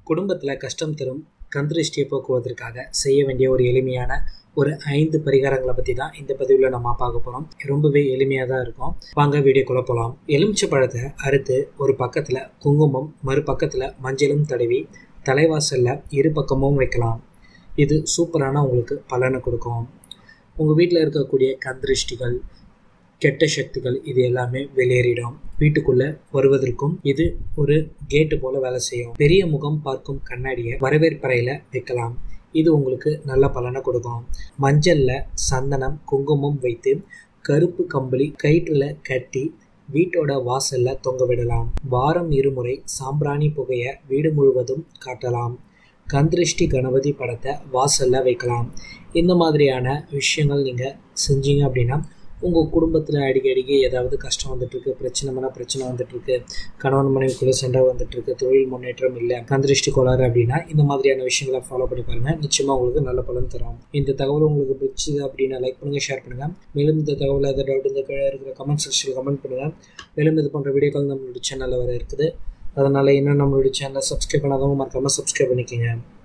குடும்பத்தில் கஷ்டம் தரும் கந்திருஷ்டியை போக்குவதற்காக செய்ய வேண்டிய ஒரு எளிமையான ஒரு ஐந்து பரிகாரங்களை பற்றி தான் இந்த பதிவில் நம்ம பார்க்க போகிறோம் ரொம்பவே எளிமையாக தான் இருக்கும் வாங்க வீடியோக்குள்ளே போகலாம் எலுமிச்சை பழத்தை அறுத்து ஒரு பக்கத்தில் குங்குமம் மறுபக்கத்தில் மஞ்சளும் தடவி தலைவாசலில் இரு பக்கமும் வைக்கலாம் இது சூப்பரான உங்களுக்கு பலனை கொடுக்கும் உங்கள் வீட்டில் இருக்கக்கூடிய கந்திருஷ்டிகள் கெட்ட சக்திகள் இது எல்லாமே வெளியேறிடும் வீட்டுக்குள்ள வருவதற்கும் இது ஒரு கேட்டு போல வேலை செய்யும் பெரிய முகம் பார்க்கும் கண்ணாடியை வரவேற்பறையில வைக்கலாம் இது உங்களுக்கு நல்ல பலனை கொடுக்கும் மஞ்சள்ல சந்தனம் குங்குமம் வைத்து கருப்பு கம்பளி கயிற்றுல கட்டி வீட்டோட வாசல்ல தொங்க விடலாம் வாரம் இருமுறை சாம்பிராணி புகைய வீடு முழுவதும் காட்டலாம் கந்திருஷ்டி கணபதி படத்தை வாசல்ல வைக்கலாம் இந்த மாதிரியான விஷயங்கள் நீங்கள் செஞ்சீங்க அப்படின்னா உங்கள் குடும்பத்தில் அடிக்கடிக்கு ஏதாவது கஷ்டம் வந்துட்டுருக்கு பிரச்சனை மேலே பிரச்சனை வந்துட்டுருக்கு கணவன் மனைவிக்குள்ளே சண்டை வந்துட்டுருக்கு தொழில் முன்னேற்றம் இல்லை கந்திருஷ்டி கோளாறு அப்படின்னா இந்த மாதிரியான விஷயங்களை ஃபாலோ பண்ணி பாருங்கள் நிச்சயமாக உங்களுக்கு நல்ல பலன் தரும் இந்த தகவல் உங்களுக்கு பிடிச்சது அப்படின்னா லைக் பண்ணுங்கள் ஷேர் பண்ணுங்கள் மேலும் இந்த தகவல் ஏதாவது டவுட் இந்த கீழே இருக்கிற கமெண்ட் செக்ஷனில் கமெண்ட் பண்ணுங்கள் மேலும் இது போன்ற வீடியோக்கள் நம்மளுடைய சேனலில் வர இருக்குது அதனால் இன்னும் நம்மளுடைய சேனலை சப்ஸ்கிரைப் பண்ணாதவங்க மறக்காமல் சப்ஸ்கிரைப் பண்ணிக்கோங்க